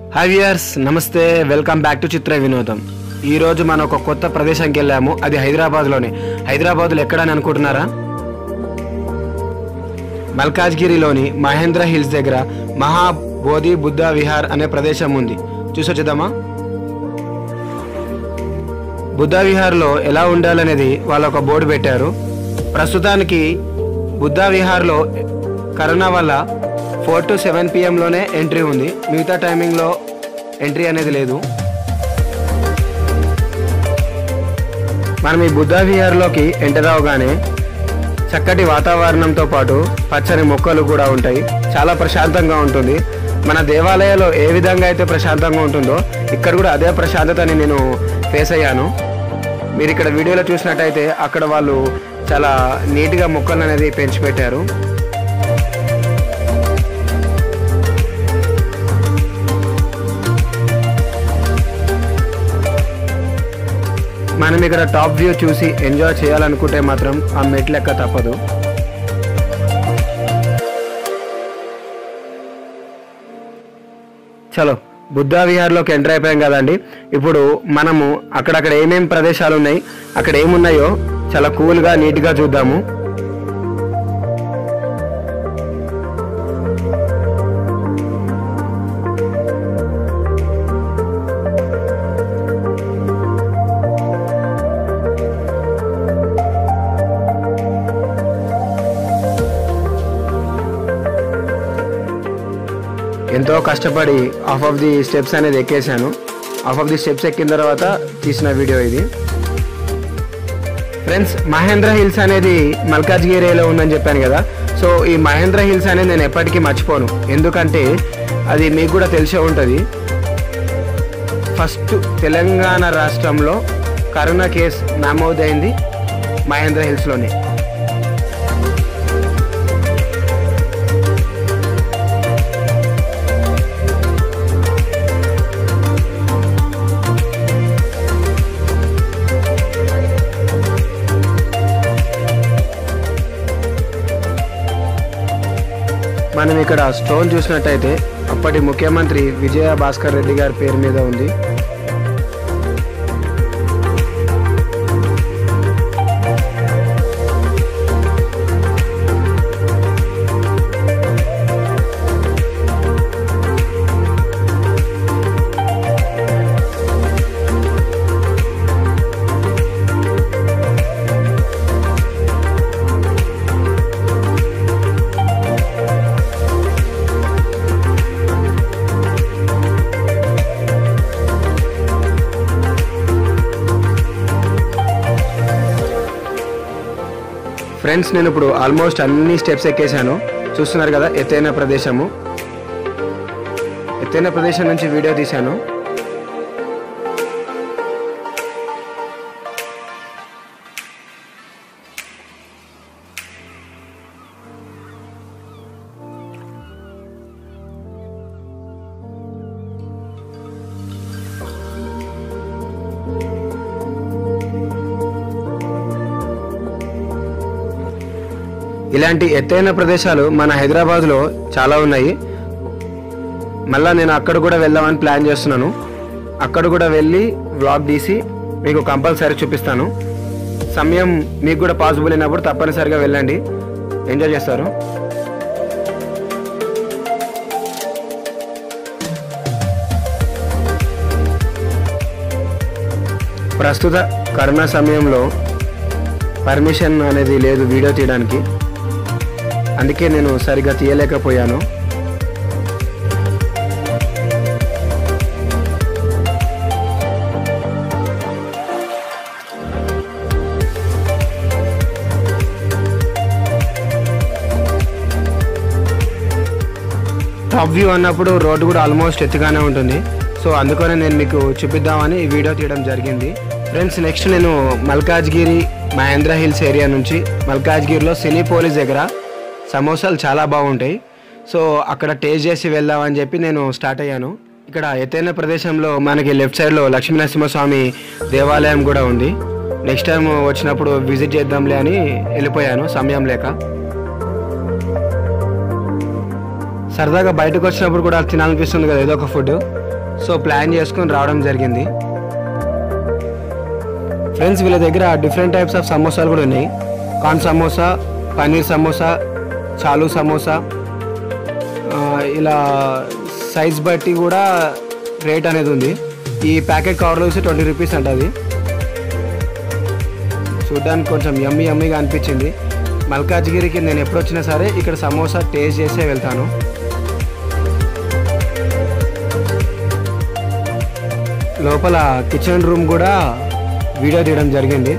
hi viewers నమస్తే welcome back to Chitra Vinodam ఈ రోజు మనం ఒక కొత్త ప్రదేశానికి వెళ్ళాము అది హైదరాబాద్లోనే హైదరాబాద్లో ఎక్కడని అనుకుంటున్నారా మల్కాజ్గిరిలోని మహేంద్ర హిల్స్ దగ్గర మహాబోధి బుద్ధ విహార్ అనే ప్రదేశం ఉంది చూసొచ్చుదామా బుద్ధ విహార్లో ఎలా ఉండాలనేది వాళ్ళు ఒక బోర్డు పెట్టారు ప్రస్తుతానికి బుద్ధ విహార్లో కరోనా వల్ల ఫోర్ టు సెవెన్ పిఎంలోనే ఎంట్రీ ఉంది మిగతా టైమింగ్లో ఎంట్రీ అనేది లేదు మనం ఈ బుద్ధ విహార్లోకి ఎంటర్ అవగానే చక్కటి వాతావరణంతో పాటు పచ్చని మొక్కలు కూడా ఉంటాయి చాలా ప్రశాంతంగా ఉంటుంది మన దేవాలయాల్లో ఏ విధంగా అయితే ప్రశాంతంగా ఉంటుందో ఇక్కడ కూడా అదే ప్రశాంతతని నేను ఫేస్ అయ్యాను మీరు ఇక్కడ వీడియోలో చూసినట్టయితే అక్కడ వాళ్ళు చాలా నీట్గా మొక్కలు అనేది పెంచి పెట్టారు మనం ఇక్కడ టాప్ వ్యూ చూసి ఎంజాయ్ చేయాలనుకుంటే మాత్రం ఆ మెట్లు ఎక్క తప్పదు చలో బుద్ధా విహార్లోకి ఎంటర్ అయిపోయాం కదండి ఇప్పుడు మనము అక్కడక్కడ ఏమేం ప్రదేశాలు ఉన్నాయి అక్కడ ఏమున్నాయో చాలా కూల్గా నీట్గా చూద్దాము ఎంతో కష్టపడి హాఫ్ ఆఫ్ ది స్టెప్స్ అనేది ఎక్కేసాను హాఫ్ ఆఫ్ ది స్టెప్స్ ఎక్కిన తర్వాత తీసిన వీడియో ఇది ఫ్రెండ్స్ మహేంద్ర హిల్స్ అనేది మల్కాజ్గిరిలో ఉందని చెప్పాను కదా సో ఈ మహేంద్ర హిల్స్ అనేది నేను ఎప్పటికీ మర్చిపోను ఎందుకంటే అది మీకు కూడా తెలిసే ఉంటుంది ఫస్ట్ తెలంగాణ రాష్ట్రంలో కరోనా కేసు నమోదైంది మహేంద్ర హిల్స్లోనే మనం ఇక్కడ స్టోన్ చూసినట్టయితే అప్పటి ముఖ్యమంత్రి విజయ భాస్కర్ రెడ్డి గారి పేరు మీద ఉంది ఫ్రెండ్స్ నేను ఇప్పుడు ఆల్మోస్ట్ అన్ని స్టెప్స్ ఎక్కేశాను చూస్తున్నారు కదా ఎత్తైన ప్రదేశము ఎత్తైన ప్రదేశం నుంచి వీడియో తీశాను ఇలాంటి ఎత్తైన ప్రదేశాలు మన హైదరాబాద్లో చాలా ఉన్నాయి మళ్ళా నేను అక్కడ కూడా వెళ్దామని ప్లాన్ చేస్తున్నాను అక్కడ కూడా వెళ్ళి వ్లాగ్ తీసి మీకు కంపల్సరీ చూపిస్తాను సమయం మీకు కూడా పాసిబుల్ అయినప్పుడు తప్పనిసరిగా వెళ్ళండి ఎంజాయ్ చేస్తారు ప్రస్తుత కరోనా సమయంలో పర్మిషన్ అనేది లేదు వీడియో తీయడానికి అందుకే నేను సరిగ్గా తీయలేకపోయాను టాప్ వ్యూ అన్నప్పుడు రోడ్డు కూడా ఆల్మోస్ట్ ఎత్తుగానే ఉంటుంది సో అందుకనే నేను మీకు చూపిద్దామని ఈ వీడియో తీయడం జరిగింది ఫ్రెండ్స్ నెక్స్ట్ నేను మల్కాజ్గిరి మహేంద్ర హిల్స్ ఏరియా నుంచి మల్కాజ్గిరిలో సినీ పోలీస్ దగ్గర సమోసాలు చాలా బాగుంటాయి సో అక్కడ టేస్ట్ చేసి వెళ్దామని చెప్పి నేను స్టార్ట్ అయ్యాను ఇక్కడ ఎత్తైన ప్రదేశంలో మనకి లెఫ్ట్ సైడ్లో లక్ష్మీనరసింహస్వామి దేవాలయం కూడా ఉంది నెక్స్ట్ టైం వచ్చినప్పుడు విజిట్ చేద్దాంలే అని వెళ్ళిపోయాను సమయం లేక సరదాగా బయటకు వచ్చినప్పుడు కూడా తినాలనిపిస్తుంది కదా ఏదో ఒక ఫుడ్ సో ప్లాన్ చేసుకొని రావడం జరిగింది ఫ్రెండ్స్ వీళ్ళ దగ్గర డిఫరెంట్ టైప్స్ ఆఫ్ సమోసాలు కూడా ఉన్నాయి కార్న్ సమోసా పన్నీర్ సమోసా చాలు సమోసా ఆ, ఇలా సైజ్ బట్టి కూడా రేట్ అనేది ఉంది ఈ ప్యాకెట్ కవర్లో చూసి ట్వంటీ రూపీస్ అంట అది చూడ్డానికి కొంచెం యమ్మీ యమ్మీగా అనిపించింది మల్కాజ్గిరికి నేను ఎప్పుడు వచ్చినా సరే ఇక్కడ సమోసా టేస్ట్ చేసే వెళ్తాను లోపల కిచెన్ రూమ్ కూడా వీడియో తీయడం జరిగింది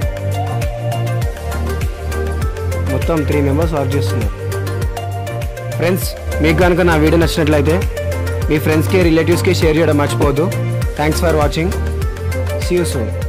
మొత్తం త్రీ మెంబర్స్ వర్క్ చేస్తున్నారు ఫ్రెండ్స్ మీకు కనుక నా వీడియో నచ్చినట్లయితే మీ ఫ్రెండ్స్కి రిలేటివ్స్కి షేర్ చేయడం మర్చిపోవద్దు thanks for watching see you soon